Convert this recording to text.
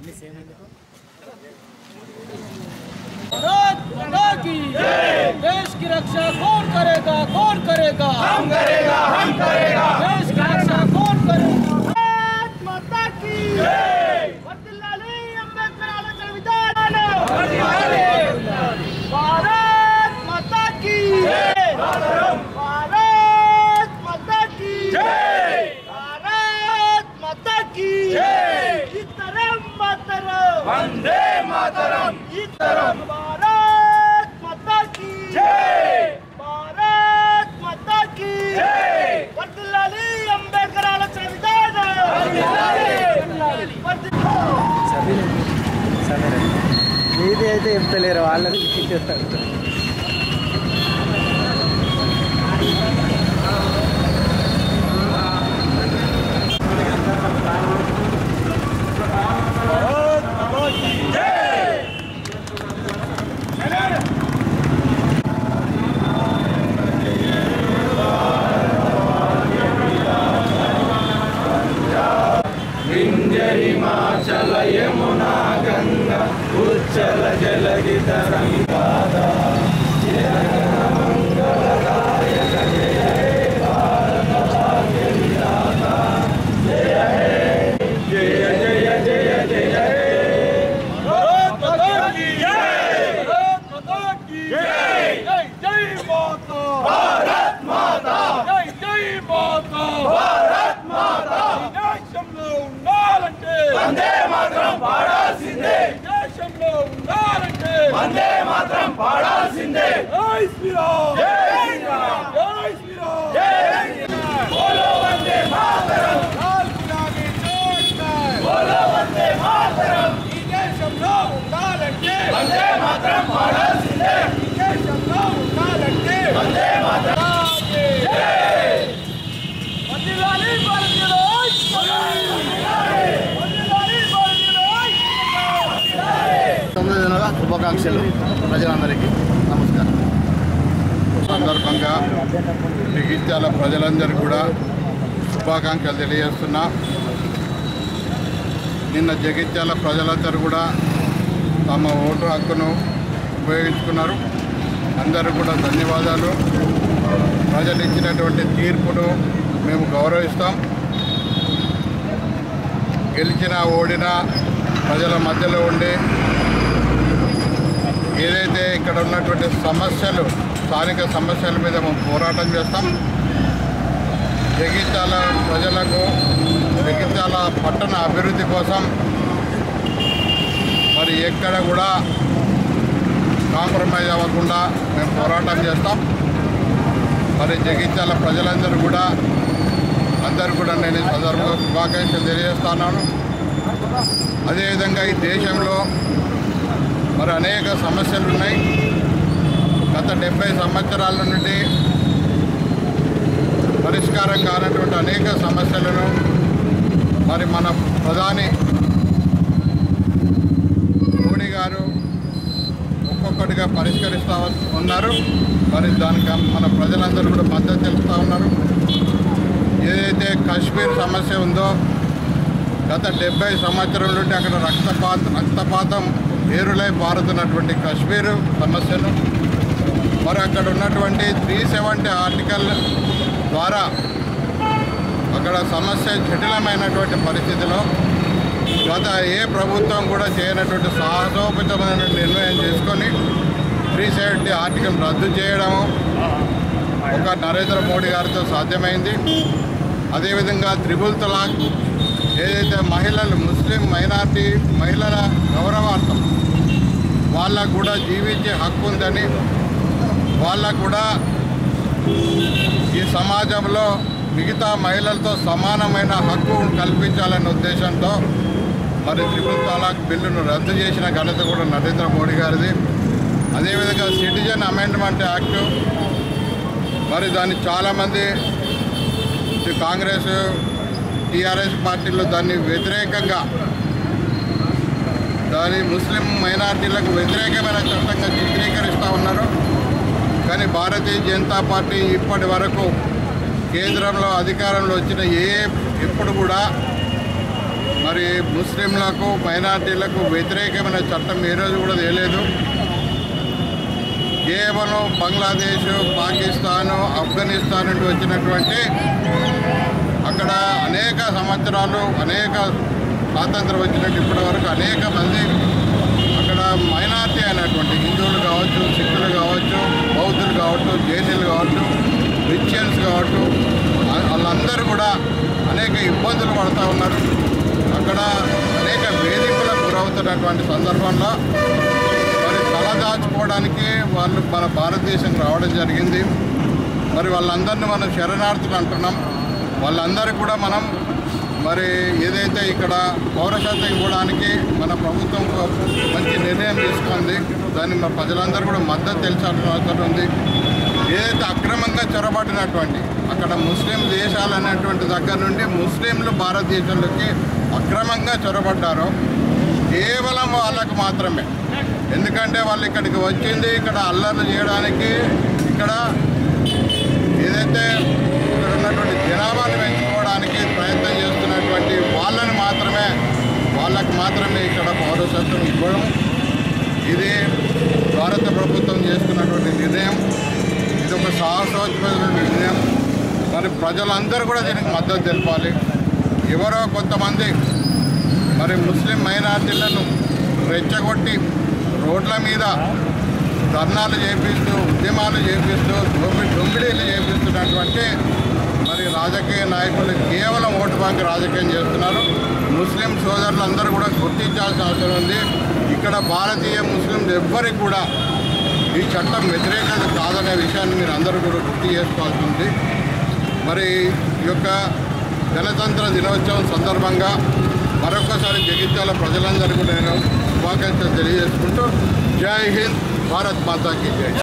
भारत माता की देश की रक्षा कौन करेगा कौन करेगा हम करेगा हम करेगा देश की रक्षा कौन करेगा भारत माता की వర్ధిల్లాలి అంబేద్కర్ ఆలోచన విధానాలు భారత్ మాతా की భారత్ మాతా की భారత్ మాతా की ఇతరం మాతరం వందే మాతరం ఇతరం భారత్ మాతా की భారత్ మాతా की వర్ధిల్లాలి అంబేద్కర్ ఆలోచన విధానం మీది అయితే చెప్తలేరు వాళ్ళది చెప్తారు भारत माता की जय भारत माता की जय जय जय माता भारत माता जय जय माता भारत माता దేశంలో ఉండాలంటే వందే మాత్రం పాడాల్సిందే దేశంలో ఉండాలంటే వందే మాత్రం పాడాల్సిందే జై శ్రీరామ్ జై శ్రీరామ్ జై శ్రీరామ్ జై శ్రీరామ్ బోలో వందే మాతరం లాల్ గులాబీ జోష్కర్ బోలో వందే మాతరం ఈ దేశంలో ఉండాలంటే వందే మాత్రం పాడాల్సిందే ఈ దేశంలో ఉండాలంటే వందే మాతరం వందిలాలి భారతీయుల ఐక్యత! వందిలాలి భారతీయుల ఐక్యత! తొమ్మిది దినాల శుభాకాంక్షలు ప్రజలందరికీ నమస్కారం సందర్భంగా జగిత్యాల ప్రజలందరికీ కూడా శుభాకాంక్షలు తెలియజేస్తున్నా నిన్న జగిత్యాల ప్రజలందరూ కూడా తమ ఓటు హక్కును ఉపయోగించుకున్నారు అందరూ కూడా ధన్యవాదాలు ప్రజలు ఇచ్చినటువంటి తీర్పును మేము గౌరవిస్తాం గెలిచినా ఓడినా ప్రజల మధ్యలో ఉండి ఏదైతే ఇక్కడ ఉన్నటువంటి సమస్యలు స్థానిక సమస్యల మీద మేము పోరాటం చేస్తాం జగిత్యాల ప్రజలకు జగిత్యాల పట్టణ అభివృద్ధి కోసం మరి ఎక్కడ కూడా కాంప్రమైజ్ అవ్వకుండా మేము పోరాటం చేస్తాం మరి జగిత్యాల ప్రజలందరూ కూడా అందరూ కూడా నేను ఈ సందర్భంగా శుభాకాంక్షలు తెలియజేస్తున్నాను అదేవిధంగా ఈ దేశంలో మరి అనేక సమస్యలు ఉన్నాయి గత డెబ్బై సంవత్సరాల నుండి పరిష్కారం కానటువంటి అనేక సమస్యలను మరి మన ప్రధాని మోడీ గారు ఒక్కొక్కటిగా పరిష్కరిస్తూ ఉన్నారు మరి దానికి మన ప్రజలందరూ కూడా మద్దతు తెలుపుతూ ఉన్నారు ఏదైతే కాశ్మీర్ సమస్య ఉందో గత డెబ్బై సంవత్సరం నుండి అక్కడ రక్తపాత రక్తపాతం ఏరులై పారుతున్నటువంటి కాశ్మీర్ సమస్యను మరి అక్కడ ఉన్నటువంటి త్రీ సెవెంటీ ఆర్టికల్ ద్వారా అక్కడ సమస్య జటిలమైనటువంటి పరిస్థితిలో గత ఏ ప్రభుత్వం కూడా చేయనటువంటి సాహసోపేతమైన నిర్ణయం చేసుకొని త్రీ సెవెంటీ ఆర్టికల్ రద్దు చేయడము ఒక నరేంద్ర మోడీ గారితో సాధ్యమైంది అదేవిధంగా త్రిబుల్ తలాక్ ఏదైతే మహిళలు ముస్లిం మైనార్టీ మహిళల గౌరవార్థం వాళ్ళకు కూడా జీవించే హక్కు ఉందని వాళ్ళకు కూడా ఈ సమాజంలో మిగతా మహిళలతో సమానమైన హక్కు కల్పించాలనే ఉద్దేశంతో మరి త్రిపుల్ తలాక్ బిల్లును రద్దు చేసిన ఘనత కూడా నరేంద్ర మోడీ గారిది అదేవిధంగా సిటిజన్ అమెండ్మెంట్ యాక్టు మరి దాన్ని చాలామంది ఇటు కాంగ్రెస్ టీఆర్ఎస్ పార్టీలు దాన్ని వ్యతిరేకంగా దాని ముస్లిం మైనార్టీలకు వ్యతిరేకమైన చట్టంగా చిత్రీకరిస్తూ ఉన్నారు కానీ భారతీయ జనతా పార్టీ ఇప్పటి వరకు కేంద్రంలో అధికారంలో వచ్చిన ఏ ఎప్పుడు కూడా మరి ముస్లింలకు మైనార్టీలకు వ్యతిరేకమైన చట్టం ఏ రోజు కూడా తేలేదు కేవలం బంగ్లాదేశ్ పాకిస్తాను ఆఫ్ఘనిస్తాన్ నుండి వచ్చినటువంటి అక్కడ అనేక సంవత్సరాలు అనేక స్వాతంత్రం వచ్చినట్టు ఇప్పటి వరకు అనేక మంది అక్కడ మైనార్టీ అయినటువంటి హిందువులు కావచ్చు సిక్కులు కావచ్చు బౌద్ధులు కావచ్చు జైనులు కావచ్చు క్రిస్టియన్స్ కావచ్చు వా- వాళ్ళందరూ కూడా అనేక ఇబ్బందులు పడుతూ ఉన్నారు అక్కడ అనేక వేధింపులకు గురవుతున్నటువంటి సందర్భంలో మరి తలదాచుకోవడానికి వాళ్ళు మన భారతదేశం రావడం జరిగింది మరి వాళ్ళందరినీ మనం శరణార్థులు అంటున్నాం వాళ్ళందరికీ కూడా మనం మరి ఏదైతే ఇక్కడ పౌరసత్వం ఇవ్వడానికి మన ప్రభుత్వం ఒక మంచి నిర్ణయం తీసుకుంది దాన్ని మన ప్రజలందరూ కూడా మద్దతు తెలిసాల్సిన అవసరం ఉంది ఏదైతే అక్రమంగా చొరబడినటువంటి అక్కడ ముస్లిం దేశాలు అనేటువంటి దగ్గర నుండి ముస్లింలు భారతదేశంలోకి అక్రమంగా చొరబడ్డారో కేవలం వాళ్ళకు మాత్రమే ఎందుకంటే వాళ్ళు ఇక్కడికి వచ్చింది ఇక్కడ అల్లర్లు చేయడానికి ఇక్కడ ఏదైతే ఇక్కడ ఉన్నటువంటి జనాభాను పెంచుకోవడానికి ప్రయత్నం చేస్తున్నటువంటి వాళ్ళని మాత్రమే వాళ్ళకు మాత్రమే ఇక్కడ పౌరసత్వం ఇవ్వడం ఇది భారత ప్రభుత్వం చేసుకున్నటువంటి నిర్ణయం ఇది ఒక సాహసోత్మైన నిర్ణయం మరి ప్రజలందరూ కూడా దీనికి మద్దతు తెలపాలి ఎవరో కొంతమంది మరి ముస్లిం మైనార్టీలను రెచ్చగొట్టి రోడ్ల మీద ధర్నాలు చేపిస్తూ ఉద్యమాలు చేపిస్తూ దొంగి దొంగిడీలు చేపిస్తున్నటువంటి మరి రాజకీయ నాయకులు కేవలం ఓటు బ్యాంక్ రాజకీయం చేస్తున్నారు ముస్లిం సోదరులందరూ కూడా గుర్తించాల్సిన అవసరం ఉంది ఇక్కడ భారతీయ ముస్లింలు ఎవ్వరికి కూడా ఈ చట్టం వ్యతిరేకత కాదనే విషయాన్ని మీరు అందరూ కూడా గుర్తు చేసుకోవాల్సి ఉంది మరి ఈ యొక్క గణతంత్ర దినోత్సవం సందర్భంగా మరొకసారి జగిత్యాల ప్రజలందరికీ నేను శుభాకాంక్షలు తెలియజేసుకుంటూ జై హింద్ భారత్ మాతాకి జై